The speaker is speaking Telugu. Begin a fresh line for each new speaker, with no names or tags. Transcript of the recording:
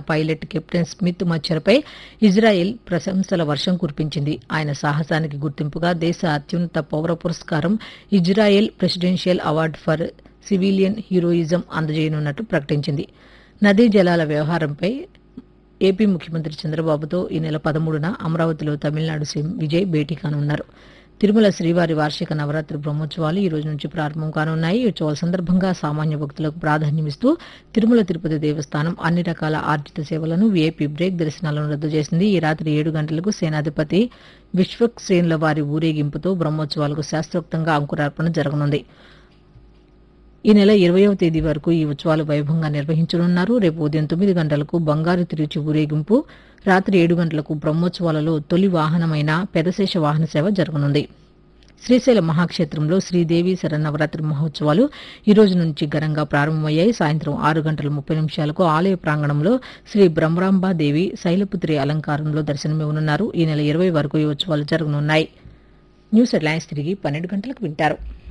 పైలట్ కెప్టెన్ స్మిత్ మచ్చర్పై ఇజ్రాయెల్ ప్రశంసల వర్షం కురిపించింది ఆయన సాహసానికి గుర్తింపుగా దేశ అత్యున్నత పౌర పురస్కారం Israel presidential award for civilian heroism అందజేయనున్నట్టు ప్రకటించింది నదీ జలాల వ్యవహారంపై ఏపీ ముఖ్యమంత్రి చంద్రబాబుతో ఈ నెల పదమూడున అమరావతిలో తమిళనాడు సీఎం విజయ్ భేటీ కానున్నారు తిరుమల శ్రీవారి వార్షిక నవరాత్రి బ్రహ్మోత్సవాలు ఈ రోజు నుంచి ప్రారంభం కానున్నాయి ఈ ఉత్సవాల సందర్భంగా సామాన్య భక్తులకు ప్రాధాన్యమిస్తూ తిరుమల తిరుపతి దేవస్థానం అన్ని రకాల ఆర్జిత సేవలను వీఐపీ బ్రేక్ దర్శనాలను రద్దు చేసింది ఈ రాత్రి ఏడు గంటలకు సేనాధిపతి విశ్వక్సేన్ల వారి ఊరేగింపుతో బ్రహ్మోత్సవాలకు శాస్త్రోక్తంగా అంకురార్పణ జరగనుంది ఈ నెల ఇరవయవ తేదీ వరకు ఈ ఉత్సవాలు వైభవంగా నిర్వహించనున్నారు రేపు ఉదయం తొమ్మిది గంటలకు బంగారు తిరుచి ఊరేగింపు రాత్రి ఏడు గంటలకు బ్రహ్మోత్సవాలలో తొలి వాహనమైన పెదశేష వాహన సేవ జరగనుంది శ్రీశైల మహాక్షేత్రంలో శ్రీదేవి శరన్నవరాత్రి మహోత్సవాలు ఈ రోజు నుంచి ఘనంగా ప్రారంభమయ్యాయి సాయంత్రం ఆరు గంటల ముప్పై నిమిషాలకు ఆలయ ప్రాంగణంలో శ్రీ బ్రహ్మరాంబాదేవి శైలపుత్రి అలంకారంలో దర్శనమివ్వనున్నారు ఈ నెల ఇరవై వరకు ఈ ఉత్సవాలు జరగనున్నాయి న్యూస్ హెడ్లైన్స్ తిరిగి పన్నెండు గంటలకు వింటారు